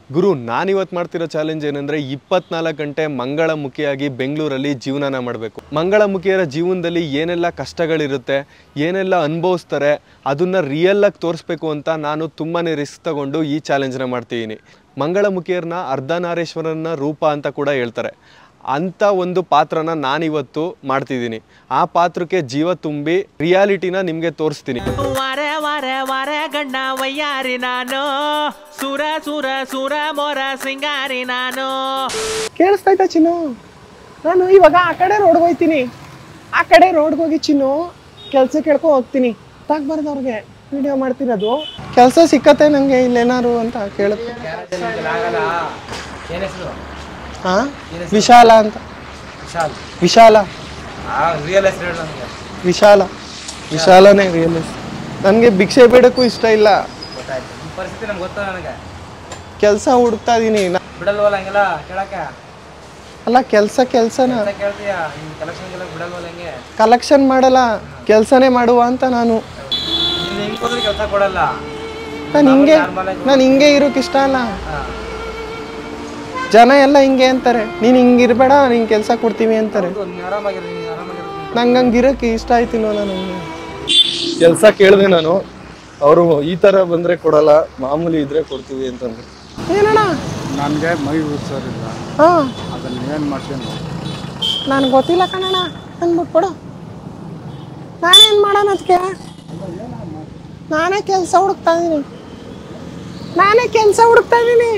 ಗುರು ನಾನಿವತ್ತು ಮಾಡ್ತಿರೋ ಚಾಲೆಂಜ್ ಏನಂದ್ರೆ ಇಪ್ಪತ್ನಾಲ್ಕು ಗಂಟೆ ಮಂಗಳಮುಖಿಯಾಗಿ ಬೆಂಗಳೂರಲ್ಲಿ ಜೀವನನ ಮಾಡಬೇಕು ಮಂಗಳಮುಖಿಯರ ಜೀವನದಲ್ಲಿ ಏನೆಲ್ಲ ಕಷ್ಟಗಳಿರುತ್ತೆ ಏನೆಲ್ಲ ಅನುಭವಿಸ್ತಾರೆ ಅದನ್ನ ರಿಯಲ್ ಆಗಿ ತೋರಿಸ್ಬೇಕು ಅಂತ ನಾನು ತುಂಬಾನೇ ರಿಸ್ಕ್ ತಗೊಂಡು ಈ ಚಾಲೆಂಜ್ನ ಮಾಡ್ತಿದ್ದೀನಿ ಮಂಗಳಮುಖಿಯರನ್ನ ಅರ್ಧನಾರೇಶ್ವರನ ರೂಪ ಅಂತ ಕೂಡ ಹೇಳ್ತಾರೆ ಅಂಥ ಒಂದು ಪಾತ್ರನ ನಾನಿವತ್ತು ಮಾಡ್ತಿದ್ದೀನಿ ಆ ಪಾತ್ರಕ್ಕೆ ಜೀವ ತುಂಬಿ ರಿಯಾಲಿಟಿನ ನಿಮಗೆ ತೋರಿಸ್ತೀನಿ ವಾರೆ ವಾರೆ ವಾರೆ ಗಂಡ ವಯ್ಯಾರಿ ನಾನು ಸುರ ಸುರ ಸುರ ಮೊರ ಸಿಂಗಾರಿ ನಾನು ಕೇಳಿಸ್ತೈತಾ ಚಿನ್ನು ನಾನು ಇವಾಗ ಆ ಕಡೆ ರೋಡ್ಗೆ ಹೋಗ್ತೀನಿ ಆ ಕಡೆ ರೋಡ್ಗೆ ಹೋಗಿ ಚಿನ್ನು ಕೆಲಸ ಕೇಳ್ಕೊ ಹೋಗ್ತೀನಿ ತಾಗ್ಬಾರ್ದು ಅವ್ರಿಗೆ ವಿಡಿಯೋ ಮಾಡ್ತಿರೋದು ಕೆಲಸ ಸಿಕ್ಕತ್ತೆ ನನಗೆ ಇಲ್ಲೇನಾರು ಅಂತ ಕೇಳುತ್ತೆ ಹಾ ವಿಶಾಲ ಅಂತ ವಿಶಾಲ ರಿಯಲ್ ಹೆಸರು ಹೇಳು ನನಗೆ ವಿಶಾಲ ವಿಶಾಲನೇ ರಿಯಲ್ ನನಗೆ ಭಿಕ್ಷೆ ಬೇಡಕ್ಕೂ ಇಷ್ಟ ಇಲ್ಲ ಗೊತ್ತಾಯ್ತು ಈ ಪರಿಸ್ಥಿತಿ ನಮ್ಗೆ ಗೊತ್ತ ನನಗೆ ಕೆಲಸ ಹುಡುಕ್ತಾ ಇದೀನಿ ನಾ- ಬಿಡಲ್ವಲ್ಲ ಹಂಗೆಲ್ಲ ಕೇಳಕ್ಕೆ ಅಲ್ಲ ಕೆಲಸ ಕೆಲಸನ ಅಂತ ಕೇಳ್ತೀಯ ಈ ಕಲೆಕ್ಷನ್ಗೆಲ್ಲ ಬಿಡಲ್ವಲ್ಲ ಹಂಗೆ ಕಲೆಕ್ಷನ್ ಮಾಡಲ್ಲ ಕೆಲಸನೇ ಮಾಡುವ ಅಂತ ನಾನು ನೀನು ಹೆಂಗೆ ಹೋದ್ರೆ ಕೆಲಸ ಕೊಡಲ್ಲ ನಾನು ಹಿಂಗೆ ನಾನು ಹಿಂಗೆ ಇರೋಕೆ ಇಷ್ಟ ಅಲ್ಲ ಹಾಂ ಜನ ಎಲ್ಲ ಹಿಂಗೆ ಅಂತಾರೆ ನೀನು ಹಿಂಗಿರ್ಬೇಡ ನಿಂಗೆ ಕೆಲಸ ಕೊಡ್ತೀವಿ ಅಂತಾರೆ ನೀನು ಆರಾಮಾಗಿರಿ ನೀನು ಆರಾಮಾಗಿರಿ ನಂಗೆ ಹಂಗೆ ಇರೋಕೆ ಇಷ್ಟ ಆಯ್ತಿನೋ ನನಗೆ ಕೆಲಸ ಕೇಳಿದೆ ನಾನು ಅವರು ಈ ಥರ ಬಂದರೆ ಕೊಡಲ್ಲ ಮಾಮೂಲಿ ಇದ್ರೆ ಕೊಡ್ತೀವಿ ಅಂತಂದ್ರು ಏನಣ್ಣ ನನಗೆ ಮೈ ಸರಿಲ್ಲ ಹಾಂ ಅದನ್ನು ಏನು ಮಾಡ್ತೀನಿ ನನಗೆ ಗೊತ್ತಿಲ್ಲ ಕಣಣ್ಣ ಅಂದ್ಬಿಟ್ಟು ಕೊಡು ನಾನೇನು ಮಾಡೋಣ ಅದಕ್ಕೆ ನಾನೇ ಕೆಲಸ ಹುಡುಕ್ತಾ ಇದ್ದೀನಿ ನಾನೇ ಕೆಲಸ ಹುಡುಕ್ತಾ ಇದ್ದೀನಿ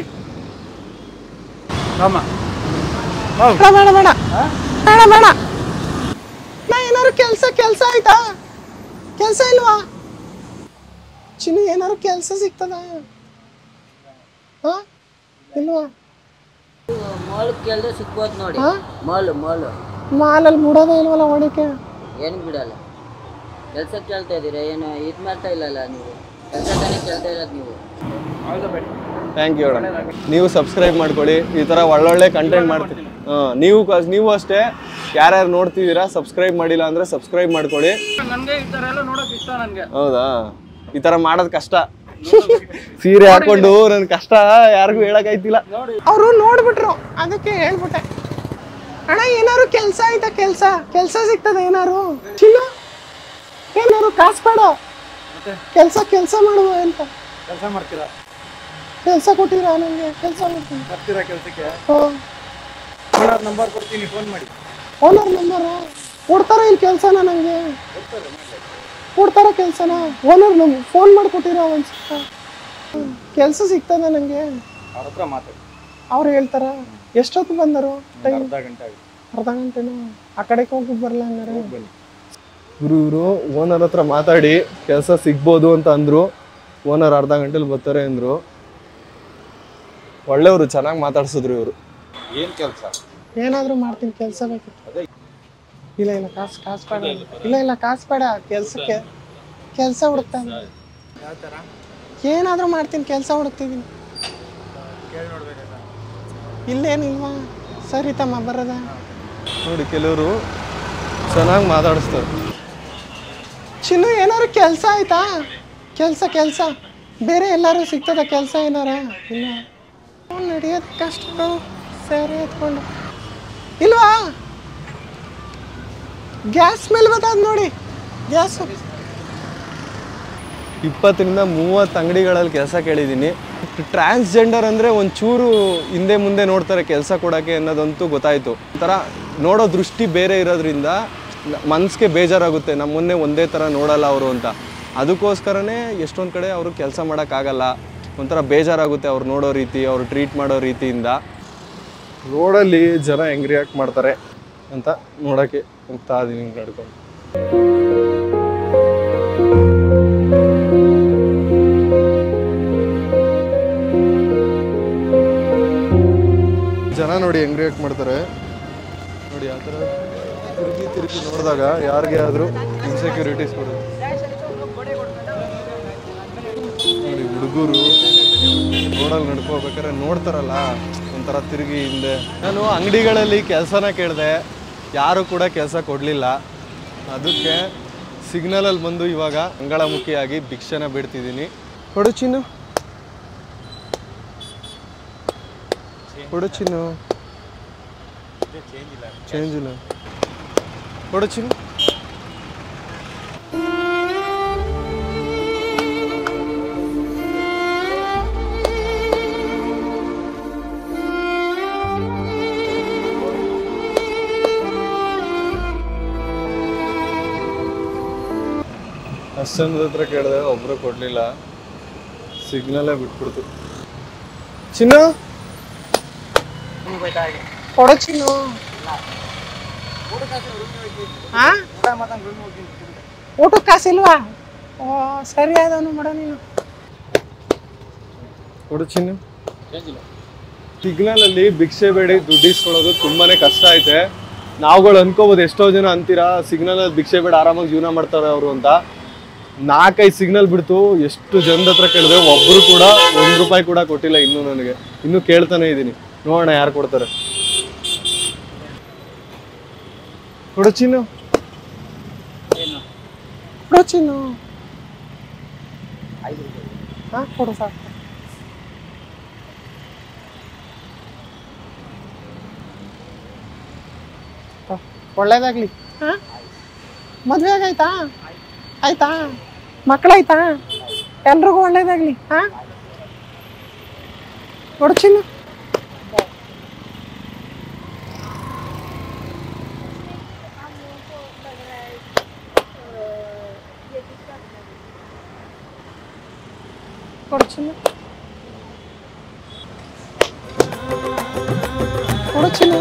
ರಾಮ ಬೇಡ ಬೇಡ ಬೇಡ ಬೇಡ ಬೇಡ ನಾ ಏನಾದ್ರು ಕೆಲಸ ಕೆಲಸ ಆಯ್ತಾ ಕೆಲಸ ಇಲ್ವಾ ಚಿನ್ನು ಏನಾದ್ರು ಕೆಲಸ ಸಿಗ್ತದ ಹಾ ಇಲ್ವಾ ಮಾಲ್ ಕೇಳಿದ್ರೆ ಸಿಗ್ಬೋದು ನೋಡಿ ಹಾ ಮಾಲ್ ಮಾಲ್ ಮಾಲಲ್ಲಿ ಬಿಡೋದೇ ಇಲ್ವಲ್ಲ ಹೊಡಿಕೆ ಏನು ಬಿಡಲ್ಲ ಕೆಲಸ ಕೇಳ್ತಾ ಇದ್ದೀರಾ ಏನು ಇದು ಮಾಡ್ತಾ ಇಲ್ಲಲ್ಲ ನೀವು ಕೆಲಸ ತಾನೇ ಕೇಳ್ತಾ ಇರೋದು ನೀವು ಥ್ಯಾಂಕ್ ಯು ಅಣ್ಣ ನೀವು ಸಬ್ಸ್ಕ್ರೈಬ್ ಮಾಡ್ಕೊಳ್ಳಿ ಈ ಥರ ಒಳ್ಳೊಳ್ಳೆ ಕಂಟೆಂಟ್ ಮಾಡ್ತೀವಿ ಹಾಂ ನೀವು ಕ- ನೀವು ಅಷ್ಟೇ ಯಾರ್ಯಾರು ನೋಡ್ತಿದ್ದೀರಾ ಸಬ್ಸ್ಕ್ರೈಬ್ ಮಾಡಿಲ್ಲ ಅಂದರೆ ಸಬ್ಸ್ಕ್ರೈಬ್ ಮಾಡ್ಕೊಳ್ಳಿ ನನಗೆ ಈ ಥರ ಎಲ್ಲ ನೋಡೋಕೆ ಇಷ್ಟ ನನಗೆ ಹೌದಾ ಈ ಥರ ಮಾಡೋದು ಕಷ್ಟ ಸೀರೆ ಹಾಕೊಂಡು ನನ್ನ ಕಷ್ಟ ಯಾರಿಗೂ ಹೇಳಕ್ಕಾಯ್ತಿಲ್ಲ ಅವರು ನೋಡ್ಬಿಟ್ರು ಅದಕ್ಕೆ ಹೇಳ್ಬಿಟ್ಟೆ ಅಣ್ಣ ಏನಾರು ಕೆಲಸ ಆಯ್ತಾ ಕೆಲಸ ಕೆಲಸ ಸಿಗ್ತದ ಏನಾರು ಚಿನ್ನು ಏನಾರು ಕಾಸು ಬೇಡ ಕೆಲಸ ಕೆಲಸ ಮಾಡುವ ಅಂತ ಕೆಲಸ ಮಾಡ್ತೀರಾ ಕೆಲಸ ಕೊಟ್ಟಿರ ನನಗೆ ಕೆಲಸ ಮಾಡ್ತೀನಿ ಬರ್ತೀರಾ ಕೆಲಸಕ್ಕೆ ಹಾಂ ಓನರ್ ನಂಬರ್ ಕೊಡ್ತೀನಿ ಫೋನ್ ಮಾಡಿ ಓನರ್ ನಂಬರ್ ಕೊಡ್ತಾರ ಇಲ್ಲಿ ಕೆಲಸನ ನನಗೆ ಕೊಡ್ತಾರ ಕೆಲಸನ ಓನರ್ ನಮ್ಗೆ ಫೋನ್ ಮಾಡಿಕೊಟ್ಟಿರ ಒಂದ್ಸಲ ಕೆಲಸ ಸಿಗ್ತದ ನನಗೆ ಅವ್ರ ಹತ್ರ ಮಾತಾಡಿ ಅವ್ರು ಹೇಳ್ತಾರ ಎಷ್ಟೊತ್ತು ಬಂದರು ಟೈಮ್ ಅರ್ಧ ಗಂಟೆ ಆಗುತ್ತೆ ಅರ್ಧ ಗಂಟೆನಾ ಆ ಕಡೆಗೆ ಹೋಗಿ ಬರಲ್ಲ ಹಂಗಾರೆ ಗುರು ಇವರು ಓನರ್ ಹತ್ರ ಮಾತಾಡಿ ಕೆಲಸ ಸಿಗ್ಬೋದು ಅಂತ ಅಂದರು ಓನರ್ ಅರ್ಧ ಗಂಟೆಲಿ ಬರ್ತಾರೆ ಅಂದರು ಒಳ್ಳೆಯವರು ಚೆನ್ನಾಗಿ ಮಾತಾಡ್ಸಿದ್ರು ಇವರು ಏನು ಕೆಲಸ ಏನಾದರೂ ಮಾಡ್ತೀನಿ ಕೆಲಸ ಬೇಕಿತ್ತು ಇಲ್ಲ ಇಲ್ಲ ಕಾಸು ಕಾಸು ಬೇಡ ಇಲ್ಲ ಇಲ್ಲ ಕಾಸು ಬೇಡ ಕೆಲಸಕ್ಕೆ ಕೆಲಸ ಹುಡುಕ್ತಾ ಇದ್ದೀನಿ. ಏನಾದರೂ ಮಾಡ್ತೀನಿ ಕೆಲಸ ಹುಡುಕ್ತಿದ್ದೀನಿ ಇಲ್ಲೇನಿಲ್ವಾ ಸರಿ ತಮ್ಮ ಬರೋದ ನೋಡಿ ಕೆಲವರು ಚೆನ್ನಾಗಿ ಮಾತಾಡಿಸ್ತಾರೆ ಚಿನ್ನು ಏನಾದ್ರು ಕೆಲಸ ಆಯ್ತಾ ಕೆಲಸ ಕೆಲಸ ಬೇರೆ ಎಲ್ಲರೂ ಸಿಗ್ತದ ಕೆಲಸ ಏನಾರ ಇಲ್ಲ ಅವ್ನು ನಡೆಯೋದು ಕಷ್ಟ ಸರಿ ಎತ್ಕೊಂಡು ಇಲ್ವಾ ಗ್ಯಾಸ್ ಮೇಲೆ ಬರ್ತದ ನೋಡಿ ಗ್ಯಾಸ್ ಇಪ್ಪತ್ತರಿಂದ ಮೂವತ್ತು ಅಂಗಡಿಗಳಲ್ಲಿ ಕೆಲಸ ಕೇಳಿದ್ದೀನಿ ಟ್ರಾನ್ಸ್ಜೆಂಡರ್ ಅಂದರೆ ಒಂಚೂರು ಹಿಂದೆ ಮುಂದೆ ನೋಡ್ತಾರೆ ಕೆಲಸ ಕೊಡೋಕ್ಕೆ ಅನ್ನೋದಂತೂ ಗೊತ್ತಾಯಿತು ಒಂಥರ ನೋಡೋ ದೃಷ್ಟಿ ಬೇರೆ ಇರೋದ್ರಿಂದ ಮನಸ್ಸಿಗೆ ಬೇಜಾರಾಗುತ್ತೆ ನಮ್ಮನ್ನೇ ಒಂದೇ ಥರ ನೋಡಲ್ಲ ಅವರು ಅಂತ ಅದಕ್ಕೋಸ್ಕರನೇ ಎಷ್ಟೊಂದು ಕಡೆ ಅವರು ಕೆಲಸ ಮಾಡೋಕ್ಕಾಗಲ್ಲ ಒಂಥರ ಬೇಜಾರಾಗುತ್ತೆ ಅವ್ರು ನೋಡೋ ರೀತಿ ಅವ್ರು ಟ್ರೀಟ್ ಮಾಡೋ ರೀತಿಯಿಂದ ರೋಡಲ್ಲಿ ಜನ ಹೆಂಗ್ ರಿಯಾಕ್ಟ್ ಮಾಡ್ತಾರೆ ಅಂತ ನೋಡೋಕ್ಕೆ ಹೋಗ್ತಾ ಇದೀನಿ ನಡ್ಕೊಂಡು ಜನ ನೋಡಿ ಹೆಂಗ್ ರಿಯಾಕ್ಟ್ ಮಾಡ್ತಾರೆ ನೋಡಿ ಆ ಥರ ತಿರುಗಿ ತಿರುಗಿ ನೋಡಿದಾಗ ಯಾರಿಗೆ ಆದರೂ ಇನ್ಸೆಕ್ಯೂರಿಟೀಸ್ ಬರುತ್ತೆ ನೋಡಿ ಹುಡುಗರು ರೋಡಲ್ಲಿ ನಡ್ಕೋಬೇಕಾದ್ರೆ ನೋಡ್ತಾರಲ್ಲ ಒಂಥರ ತಿರುಗಿ ಹಿಂದೆ ನಾನು ಅಂಗಡಿಗಳಲ್ಲಿ ಕೆಲಸನ ಕೇಳಿದೆ ಯಾರು ಕೂಡ ಕೆಲಸ ಕೊಡಲಿಲ್ಲ ಅದಕ್ಕೆ ಸಿಗ್ನಲಲ್ಲಿ ಬಂದು ಇವಾಗ ಅಂಗಳಮುಖಿಯಾಗಿ ಭಿಕ್ಷೆನ ಬಿಡ್ತಿದ್ದೀನಿ ಕೊಡು ಚಿನ್ನು ಕೊಡು ಚಿನ್ನು ಚೇಂಜ್ ಇಲ್ಲ ಕೊಡು ಚಿನ್ನು ಅಷ್ಟೊಂದು ಹತ್ರ ಕೇಳಿದೆ ಒಬ್ರು ಕೊಡ್ಲಿಲ್ಲ ಸಿಗ್ನಲೇ ಬಿಟ್ಬಿಡ್ತು ಚಿನ್ನು ಕೊಡು ಚಿನ್ನು ಹಾ ಊಟಕ್ಕೆ ಕಾಸಿಲ್ವಾ ಓ ಸರಿ ಆದವನು ಮಾಡೋ ನೀನು ಕೊಡು ಚಿನ್ನು ಸಿಗ್ನಲ್ ಅಲ್ಲಿ ಭಿಕ್ಷೆ ಬೇಡಿ ದುಡ್ಡು ಇಸ್ಕೊಳ್ಳೋದು ತುಂಬಾನೇ ಕಷ್ಟ ಐತೆ ನಾವುಗಳು ಅನ್ಕೋಬಹುದು ಎಷ್ಟೋ ಜನ ಅಂತೀರಾ ಸಿಗ್ನಲ್ ಅಲ್ಲಿ ಭಿಕ್ಷೆ ಬೇಡ ಆರಾಮಾಗಿ ಜೀವನ ಮಾಡ್ತಾರೆ ಅವರು ಅಂತ ನಾಲ್ಕೈದು ಸಿಗ್ನಲ್ ಬಿಡ್ತು ಎಷ್ಟು ಜನದ ಹತ್ರ ಕೇಳಿದೆ ಒಬ್ರು ಕೂಡ ಒಂದ್ ರೂಪಾಯಿ ಕೂಡ ಕೊಟ್ಟಿಲ್ಲ ಇನ್ನು ನನಗೆ ಇನ್ನು ಕೇಳ್ತಾನೆ ಇದ್ದೀನಿ ನೋಡೋಣ ಯಾರು ಕೊಡ್ತಾರೆ ಕೊಡು ಚಿನ್ನು ಕೊಡು ಚಿನ್ನು ಹಾ ಕೊಡು ಸಾಕು ತ- ಒಳ್ಳೇದಾಗ್ಲಿ ಹಾ ಮದ್ವೆ ಆಗೈತಾ ಆಯ್ತಾ ಮಕ್ಕಳಾಯ್ತಾ ಎಲ್ರಿಗೂ ಒಳ್ಳೇದಾಗ್ಲಿ ಹಾ ಕೊಡು ಚಿನ್ನು ಕೊಡು ಚಿನ್ನು ಕೊಡು ಚಿನ್ನು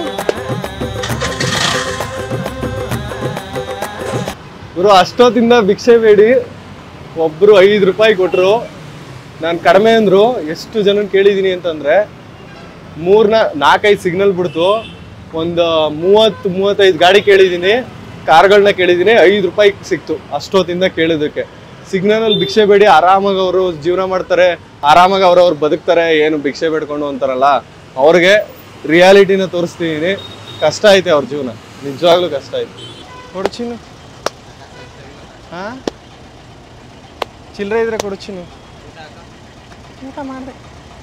ಗುರು ಅಷ್ಟೊತ್ತಿಂದ ಭಿಕ್ಷೆ ಬೇಡಿ ಒಬ್ರು ಐದು ರೂಪಾಯಿ ಕೊಟ್ರು ನಾನು ಕಡಿಮೆ ಅಂದ್ರು ಎಷ್ಟು ಜನ ಕೇಳಿದೀನಿ ಅಂತಂದ್ರೆ ಮೂರ್ನ ನಾಲ್ಕೈದು ಸಿಗ್ನಲ್ ಬಿಡ್ತು ಒಂದು ಮೂವತ್ತು ಮೂವತ್ತೈದು ಗಾಡಿ ಕೇಳಿದ್ದೀನಿ ಕಾರ್ಗಳನ್ನ ಕೇಳಿದ್ದೀನಿ ಐದು ರೂಪಾಯಿ ಸಿಕ್ತು ಅಷ್ಟೊತ್ತಿಂದ ಕೇಳಿದ್ದಕ್ಕೆ ಸಿಗ್ನಲ್ ಅಲ್ಲಿ ಭಿಕ್ಷೆ ಬೇಡಿ ಆರಾಮಾಗಿ ಅವರು ಜೀವನ ಮಾಡ್ತಾರೆ ಆರಾಮಾಗಿ ಅವ್ರವ್ರು ಬದುಕ್ತಾರೆ ಏನು ಭಿಕ್ಷೆ ಬೇಡ್ಕೊಂಡು ಅಂತಾರಲ್ಲ ಅವ್ರಿಗೆ ರಿಯಾಲಿಟಿನ ತೋರಿಸ್ತಿದ್ದೀನಿ ಕಷ್ಟ ಐತೆ ಅವ್ರ ಜೀವನ ನಿಜವಾಗ್ಲೂ ಕಷ್ಟ ಐತೆ ಕೊಡು ಚಿನ್ನು ಹಾ ಚಿಲ್ಲರೆ ಇದ್ರೆ ಕೊಡು ಚಿನ್ನು ಊಟ ಮಾಡಿದೆ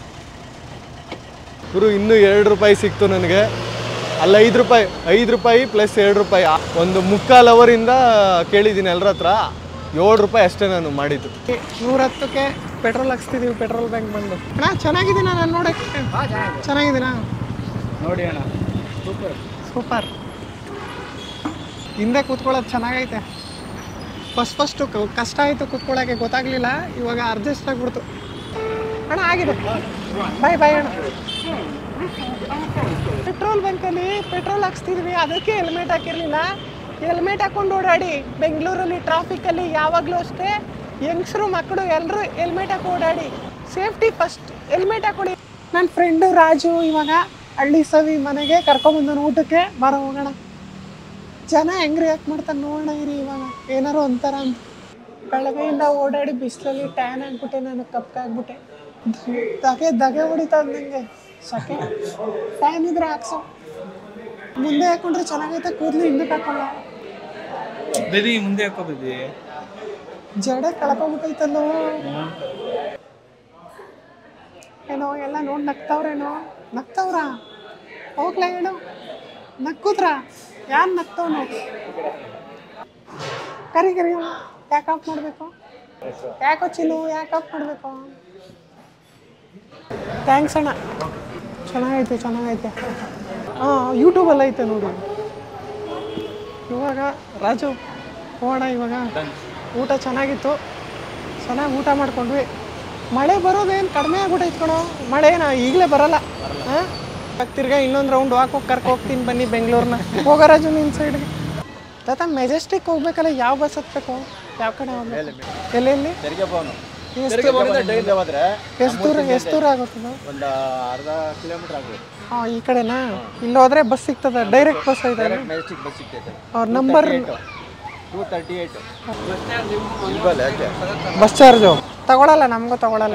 ಗುರು ಇನ್ನೂ ಎರಡು ರೂಪಾಯಿ ಸಿಕ್ತು ನನಗೆ ಅಲ್ಲ ಐದು ರೂಪಾಯಿ ಐದು ರೂಪಾಯಿ ಪ್ಲಸ್ ಎರಡು ರೂಪಾಯಿ ಆ- ಒಂದು ಮುಕ್ಕಾಲು ಅವರಿಂದ ಕೇಳಿದ್ದೀನಿ ಎಲ್ಲರ ಹತ್ರ ಏಳು ರೂಪಾಯಿ ಅಷ್ಟೇ ನಾನು ಮಾಡಿದ್ದು ನೂರ ಹತ್ತಕ್ಕೆ ಪೆಟ್ರೋಲ್ ಹಾಕ್ಸ್ತಿದೀವಿ ಪೆಟ್ರೋಲ್ ಬ್ಯಾಂಕ್ ಬಂದು ಅಣ್ಣ ಚೆನ್ನಾಗಿದ್ದೀನಾ ನಾನು ನೋಡಕ್ಕೆ ಚೆನ್ನಾಗಿದ್ದೀನಾ ನೋಡಿ ಅಣ್ಣ ಸೂಪರ್ ಸೂಪರ್ ಹಿಂದೆ ಕೂತ್ಕೊಳ್ಳೋದು ಚೆನ್ನಾಗೈತೆ ಫಸ್ಟ್ ಫಸ್ಟು ಕಷ್ಟ ಆಯಿತು ಕೂತ್ಕೊಳ್ಳೋಕ್ಕೆ ಗೊತ್ತಾಗಲಿಲ್ಲ ಇವಾಗ ಅಡ್ಜಸ್ಟ್ ಆಗಿಬಿಡ್ತು ಅಣ್ಣ ಆಗಿದೆ ಬಾಯ್ ಬಾಯ್ ಅಣ್ಣ ಪೆಟ್ರೋಲ್ ಬಂಕಲ್ಲಿ ಪೆಟ್ರೋಲ್ ಹಾಕ್ಸ್ತಿದ್ವಿ ಅದಕ್ಕೆ ಹೆಲ್ಮೆಟ್ ಹಾಕಿರಲಿಲ್ಲ ಹೆಲ್ಮೆಟ್ ಹಾಕೊಂಡು ಓಡಾಡಿ ಬೆಂಗಳೂರಲ್ಲಿ ಟ್ರಾಫಿಕಲ್ಲಿ ಯಾವಾಗಲೂ ಅಷ್ಟೇ ಯಂಗ್ಸ್ರು ಮಕ್ಕಳು ಎಲ್ಲರೂ ಹೆಲ್ಮೆಟ್ ಹಾಕಿ ಓಡಾಡಿ ಸೇಫ್ಟಿ ಫಸ್ಟ್ ಹೆಲ್ಮೆಟ್ ಹಾಕೊಳ್ಳಿ ನನ್ನ ಫ್ರೆಂಡು ರಾಜು ಇವಾಗ ಹಳ್ಳಿ ಸವಿ ಮನೆಗೆ ಕರ್ಕೊಂಬಂದನು ಊಟಕ್ಕೆ ಬರೋ ಹೋಗೋಣ ಜನ ಹೆಂಗ್ ರಿಯಾಕ್ಟ್ ಮಾಡ್ತಾರೆ ನೋಡೋಣ ಇರಿ ಇವಾಗ ಏನಾರು ಅಂತಾರ ಅಂತ ಬೆಳಗ್ಗೆಯಿಂದ ಓಡಾಡಿ ಬಿಸಿಲಲ್ಲಿ ಟ್ಯಾನ್ ಆಗ್ಬಿಟ್ಟೆ ನಾನು ಕಪ್ಪಾಗ್ಬಿಟ್ಟೆ ದಗೆ ದಗೆ ಹೊಡಿತಾ ನಂಗೆ ಸಕೆ ಫ್ಯಾನ್ ಇದ್ರೆ ಹಾಕ್ಸೋ ಮುಂದೆ ಹಾಕೊಂಡ್ರೆ ಚೆನ್ನಾಗೈತೆ ಕೂದಲು ಹಿಂದಕ್ಕೆ ಹಾಕೊಳ್ಳ ಬೇಬಿ ಮುಂದೆ ಹಾಕೋ ಬೇಬಿ ಜಡ ಕಳ್ಕೊಂಬಿಟ್ಟೈತಲ್ಲೋ ಏನೋ ಎಲ್ಲ ನೋಡಿ ನಗ್ತಾವ್ರೇನೋ ನಗ್ತಾವ್ರಾ ಹೋಗ್ಲ ಹೇಳು ನಕ್ಕುದ್ರ ಯಾರು ನಗ್ತವನು ಕರಿ ಕರಿ ಯಾಕೆ ಆಫ್ ಮಾಡಬೇಕು ಯಾಕೋ ಚಿನ್ನು ಯಾಕೆ ಆಫ್ ಮಾಡಬೇಕು ಥ್ಯಾಂಕ್ಸ್ ಅಣ್ಣ ಚೆನ್ನಾಗೈತೆ ಚೆನ್ನಾಗೈತೆ ಹಾಂ ಯೂಟ್ಯೂಬಲ್ಲಿ ಐತೆ ನೋಡಿ ಇವಾಗ ರಾಜು ಹೋಗೋಣ ಇವಾಗ ಊಟ ಚೆನ್ನಾಗಿತ್ತು ಚೆನ್ನಾಗಿ ಊಟ ಮಾಡ್ಕೊಂಡ್ವಿ ಮಳೆ ಬರೋದೇನು ಕಡಿಮೆ ಆಗ್ಬಿಟ್ಟೈತೆ ಕಣೋ ಮಳೆ ಏನು ಈಗಲೇ ಬರಲ್ಲ ಹಾಂ ತಿರ್ಗಾ ಇನ್ನೊಂದು ರೌಂಡ್ ವಾಕ್ ಹೋಗಿ ಕರ್ಕೊ ಹೋಗ್ತೀನಿ ಬನ್ನಿ ಬೆಂಗಳೂರನ್ನ ಹೋಗೋ ರಾಜು ನಿನ್ನ ಸೈಡ್ಗೆ ತಾತ ಮೆಜೆಸ್ಟಿಕ್ ಹೋಗ್ಬೇಕಲ್ಲ ಯಾವ ಬಸ್ ಹತ್ಬೇಕು ಯಾವ ಕಡೆ ಹೋಗ್ಬೇಕು ಎಲ್ಲೆಲ್ಲಿ ತೆರಿಗೆ ಭವನ ಎಷ್ಟು ತೆರಿಗೆ ಭವನದಿಂದ ಡೈಲಿ ಹೋದ್ರೆ ಎಷ್ಟು ದೂರ ಎಷ್ಟು ದೂರ ಆಗುತ್ತದ ಒಂದು ಅರ್ಧ ಕಿಲೋಮೀಟರ್ ಆಗ್ಬೋದು ಹಾಂ ಈ ಕಡೆನಾ ಇಲ್ಲಿ ಹೋದ್ರೆ ಬಸ್ ಸಿಗ್ತದ ಡೈರೆಕ್ಟ್ ಬಸ್ ಐತೆ ಮೆಜೆಸ್ಟಿಕ್ ಬಸ್ ಸಿಗ್ತೈತೆ ಅವ್ರ ನಂಬರ್ ಟೂ ತರ್ಟಿ ಏಯ್ಟ್ ಇಲ್ವಲ್ಲ ಯಾಕೆ ಬಸ್ ಚಾರ್ಜು ತಗೊಳಲ್ಲ ನಮಗೂ ತಗೊಳಲ್ಲ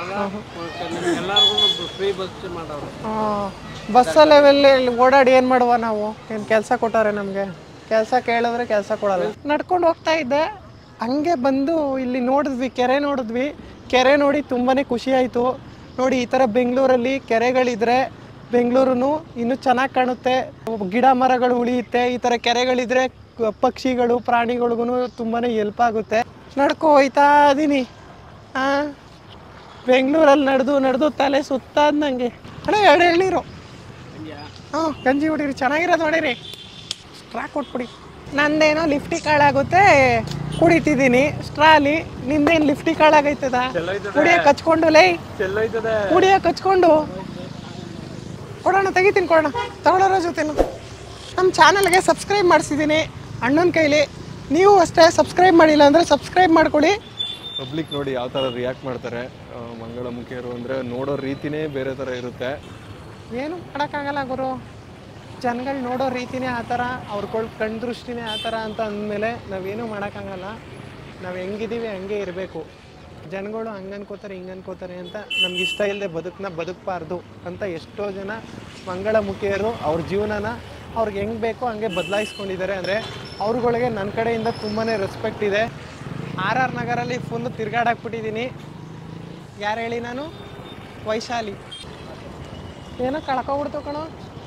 ಬಸ್ಸಲ್ಲಿ ಇಲ್ಲಿ ಓಡಾಡಿ ಏನು ಮಾಡುವ ನಾವು ಏನು ಕೆಲಸ ಕೊಟ್ಟಾರೆ ನಮಗೆ ಕೆಲಸ ಕೇಳಿದ್ರೆ ಕೆಲಸ ಕೊಡಲ್ಲ ನಡ್ಕೊಂಡು ಹೋಗ್ತಾ ಇದ್ದೆ ಹಂಗೆ ಬಂದು ಇಲ್ಲಿ ನೋಡಿದ್ವಿ ಕೆರೆ ನೋಡಿದ್ವಿ ಕೆರೆ ನೋಡಿ ತುಂಬಾ ಖುಷಿ ಆಯಿತು ನೋಡಿ ಈ ಥರ ಬೆಂಗಳೂರಲ್ಲಿ ಕೆರೆಗಳಿದ್ರೆ ಬೆಂಗಳೂರು ಇನ್ನೂ ಚೆನ್ನಾಗಿ ಕಾಣುತ್ತೆ ಗಿಡ ಮರಗಳು ಉಳಿಯುತ್ತೆ ಈ ಥರ ಕೆರೆಗಳಿದ್ರೆ ಕ- ಪಕ್ಷಿಗಳು ಪ್ರಾಣಿಗಳಿಗೂ ತುಂಬಾ ಎಲ್ಪ್ ಆಗುತ್ತೆ ನಡ್ಕೊ ಹೋಯ್ತಾ ಇದೀನಿ ಹಾಂ ಬೆಂಗಳೂರಲ್ಲಿ ನಡೆದು ನಡೆದು ತಲೆ ಸುತ್ತಾದ ನನಗೆ ಅಣ್ಣ ಎರಡು ಎಳ್ನೀರು ಹಾಂ ಗಂಜಿ ಹೊಡೀರಿ ಚೆನ್ನಾಗಿರೋದು ಹೊಡೀರಿ ಸ್ಟ್ರಾ ಕೊಟ್ಬಿಡಿ ನಂದೇನೋ ಲಿಫ್ಟಿ ಕಾಳಾಗುತ್ತೆ ಕುಡಿತಿದ್ದೀನಿ ಸ್ಟ್ರಾಲಿ ನಿಂದೇನು ಲಿಫ್ಟಿ ಕಾಳಾಗೈತದ ಕುಡಿಯಕ್ಕೆ ಹಚ್ಕೊಂಡು ಲೈ ಕುಡಿಯಕ್ಕೆ ಹಚ್ಕೊಂಡು ಕೊಡೋಣ ತೆಗಿತೀನಿ ಕೊಡೋಣ ತಗೊಳ್ಳೋರ ಜೊತೆನು ನಮ್ಮ ಚಾನಲ್ಗೆ ಸಬ್ಸ್ಕ್ರೈಬ್ ಮಾಡಿಸಿದ್ದೀನಿ ಅಣ್ಣನ ಕೈಲಿ ನೀವು ಅಷ್ಟೇ ಸಬ್ಸ್ಕ್ರೈಬ್ ಮಾಡಿಲ್ಲ ಅಂದರೆ ಸಬ್ಸ್ಕ್ರೈಬ್ ಮಾಡ್ಕೊಳ್ಳಿ ಪಬ್ಲಿಕ್ ನೋಡಿ ಯಾವ ಥರ ರಿಯಾಕ್ಟ್ ಮಾಡ್ತಾರೆ ಆ, ಮಂಗಳಮುಖಿಯರು ಅಂದರೆ ನೋಡೋ ರೀತಿನೇ ಬೇರೆ ಥರ ಇರುತ್ತೆ ಏನು ಮಾಡೋಕ್ಕಾಗಲ್ಲ ಗುರು ಜನಗಳು ನೋಡೋ ರೀತಿನೇ ಆ ಥರ ಅವ್ರಗಳ ಕಣ್ ದೃಷ್ಟಿನೇ ಆ ಥರ ಅಂತ ಅಂದಮೇಲೆ ನಾವೇನು ಮಾಡೋಕ್ಕಾಗಲ್ಲ ನಾವು ಹೆಂಗಿದ್ದೀವಿ ಹಂಗೆ ಇರಬೇಕು ಜನಗಳು ಹಂಗೆ ಅನ್ಕೋತಾರೆ ಹಿಂಗೆ ಅನ್ಕೋತಾರೆ ಅಂತ ನಮ್ಗೆ ಇಷ್ಟ ಇಲ್ಲದೆ ಬದುಕನ್ನ ಬದುಕಬಾರ್ದು ಅಂತ ಎಷ್ಟೋ ಜನ ಮಂಗಳಮುಖಿಯರು ಅವ್ರ ಜೀವನನ ಅವ್ರಿಗೆ ಹೆಂಗೆ ಬೇಕೋ ಹಂಗೆ ಬದಲಾಯಿಸ್ಕೊಂಡಿದ್ದಾರೆ ಅಂದರೆ ಅವ್ರುಗಳಿಗೆ ನನ್ನ ಕಡೆಯಿಂದ ತುಂಬಾ ರೆಸ್ಪೆಕ್ಟ್ ಇದೆ ಆರ್ ಆರ್ ನಗರಲ್ಲಿ ಫುಲ್ ತಿರ್ಗಾಡಾಕ್ಬಿಟ್ಟಿದ್ದೀನಿ ಯಾರು ಹೇಳಿ ನಾನು ವೈಶಾಲಿ ಏನೋ ಕಳ್ಕೊಬಿಡ್ತು ಕಣೋ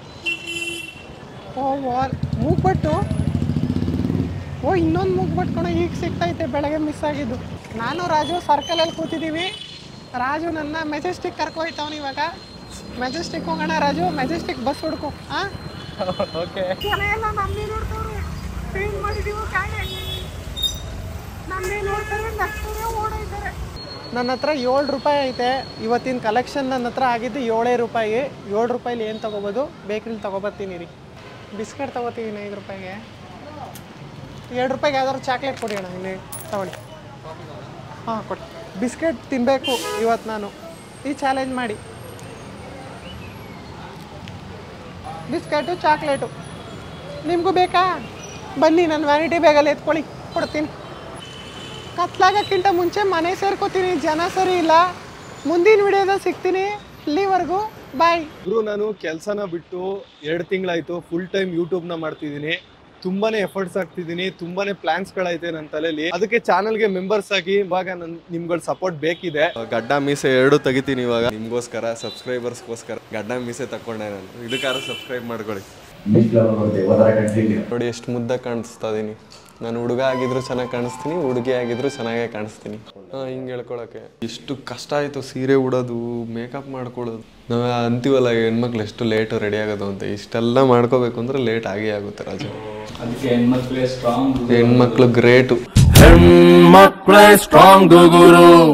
ಓ ವಾಲ್ ಮೂಗ್ಬಟ್ಟು ಓ ಇನ್ನೊಂದು ಮೂಗ್ಬಟ್ಟು ಕಣೋ ಈಗ ಸಿಗ್ತೈತೆ ಬೆಳಗ್ಗೆ ಮಿಸ್ ಆಗಿದ್ದು ನಾನು ರಾಜು ಸರ್ಕಲಲ್ಲಿ ಕೂತಿದ್ದೀವಿ ರಾಜು ನನ್ನ ಮೆಜೆಸ್ಟಿಕ್ ಕರ್ಕೊಯ್ತವನು ಇವಾಗ ಮೆಜೆಸ್ಟಿಕ್ ಹೋಗೋಣ ರಾಜು ಮೆಜೆಸ್ಟಿಕ್ ಬಸ್ ಹುಡ್ಕೊ ಹಾಂ ಓಕೆ ಜನ ಎಲ್ಲ ನಮ್ಮೇ ನೋಡ್ತಾವ್ರೆ ಪೇಂಟ್ ಮಾಡಿದೀವಿ ಕಾಣೆ ನಮ್ಮೇ ನೋಡ್ತಾರೆ ನಗ್ತಾರೆ ಓಡೈತಾರೆ ನನ್ನ ಹತ್ರ ಏಳು ರೂಪಾಯಿ ಐತೆ ಇವತ್ತಿನ ಕಲೆಕ್ಷನ್ ನನ್ನ ಹತ್ರ ಆಗಿದ್ದು ಏಳೇ ರೂಪಾಯಿ ಏಳು ರೂಪಾಯಿಲಿ ಏನು ತೊಗೋಬೋದು ಬೇಕ್ರಿಲಿ ತೊಗೊಬರ್ತೀನಿ ರೀ ಬಿಸ್ಕೆಟ್ ತೊಗೋತೀನಿ ಐದು ರೂಪಾಯಿಗೆ ಎರಡು ರೂಪಾಯಿಗೆ ಯಾವ್ದಾದ್ರು ಚಾಕ್ಲೇಟ್ ಕೊಡಿ ಅಣ್ಣ ಇಲ್ಲಿ ತಗೊಳ್ಳಿ ಹಾಂ ಕೊಡಿ ಬಿಸ್ಕೆಟ್ ತಿನ್ನಬೇಕು ಇವತ್ತು ನಾನು ಈ ಚಾಲೆಂಜ್ ಮಾಡಿ ಬಿಸ್ಕೆಟು ಚಾಕ್ಲೇಟು ನಿಮಗೂ ಬೇಕಾ ಬನ್ನಿ ನನ್ನ ವ್ಯಾನಿಟಿ ಬ್ಯಾಗಲ್ಲಿ ಎತ್ಕೊಳ್ಳಿ ಕೊಡ್ತೀನಿ ಕತ್ಲಾಗಕ್ಕಿಂತ ಮುಂಚೆ ಮನೆ ಸೇರ್ಕೋತೀನಿ ಜನ ಸರಿ ಇಲ್ಲ ಮುಂದಿನ ವಿಡಿಯೋದಲ್ಲಿ ಸಿಗ್ತೀನಿ ಇಲ್ಲಿವರೆಗೂ ಬಾಯ್ ಗುರು ನಾನು ಕೆಲಸನ ಬಿಟ್ಟು ಎರಡು ತಿಂಗಳಾಯ್ತು ಫುಲ್ ಟೈಮ್ ಯೂಟ್ಯೂಬ್ನ ಮಾಡ್ತಿದ್ದೀನಿ ತುಂಬಾನೇ ಎಫರ್ಟ್ಸ್ ಆಗ್ತಿದ್ದೀನಿ ತುಂಬಾನೇ ಪ್ಲಾನ್ಸ್ಗಳೈತೆ ನನ್ನ ತಲೆಯಲ್ಲಿ ಅದಕ್ಕೆ ಚಾನಲ್ಗೆ ಮೆಂಬರ್ಸ್ ಆಗಿ ಇವಾಗ ನನ್ ನಿಮ್ಗಳ ಸಪೋರ್ಟ್ ಬೇಕಿದೆ ಗಡ್ಡ ಮೀಸೆ ಎರಡು ತೆಗಿತೀನಿ ಇವಾಗ ನಿಮ್ಗೋಸ್ಕರ ಸಬ್ಸ್ಕ್ರೈಬರ್ಸ್ಗೋಸ್ಕರ ಗಡ್ಡ ಮೀಸೆ ತಕೊಂಡೆ ನಾನು ಇದಕ್ಕಾರ ಸಬ್ಸ್ಕ್ರೈಬ್ ಮಾಡ್ಕೊಳ್ಳಿ ನೋಡಿ ಎಷ್ಟು ಮುದ್ದ ಕಾಣಿಸ್ತಾ ಇದೀನಿ ನಾನು ಹುಡುಗ ಆಗಿದ್ರು ಚೆನ್ನಾಗಿ ಕಾಣಿಸ್ತೀನಿ ಹುಡುಗಿ ಆಗಿದ್ರು ಚೆನ್ನಾಗೇ ಕಾಣಿಸ್ತೀನಿ ಹಾ ಹಿಂಗೆ ಹೇಳ್ಕೊಳಕ್ಕೆ ಎಷ್ಟು ಕಷ್ಟ ಆಯ್ತು ಸೀರೆ ಉಡೋದು ಮೇಕಪ್ ಮಾಡ್ಕೊಳ್ಳೋದು ನಾವು ಅಂತೀವಲ್ಲ ಹೆಣ್ಮಕ್ಳು ಎಷ್ಟು ಲೇಟ್ ರೆಡಿ ಆಗೋದು ಅಂತ ಇಷ್ಟೆಲ್ಲ ಮಾಡ್ಕೋಬೇಕು ಅಂದ್ರೆ ಲೇಟ್ ಆಗೇ ಆಗುತ್ತೆ ರಾಜು ಅದಕ್ಕೆ ಹೆಣ್ಮಕ್ಳೇ ಸ್ಟ್ರಾಂಗ್ ಹೆಣ್ಮಕ್ಳು ಗ್ರೇಟು ಹೆಣ್ಮಕ್ಳೇ ಸ್ಟ್ರಾಂಗ್ ಗುರು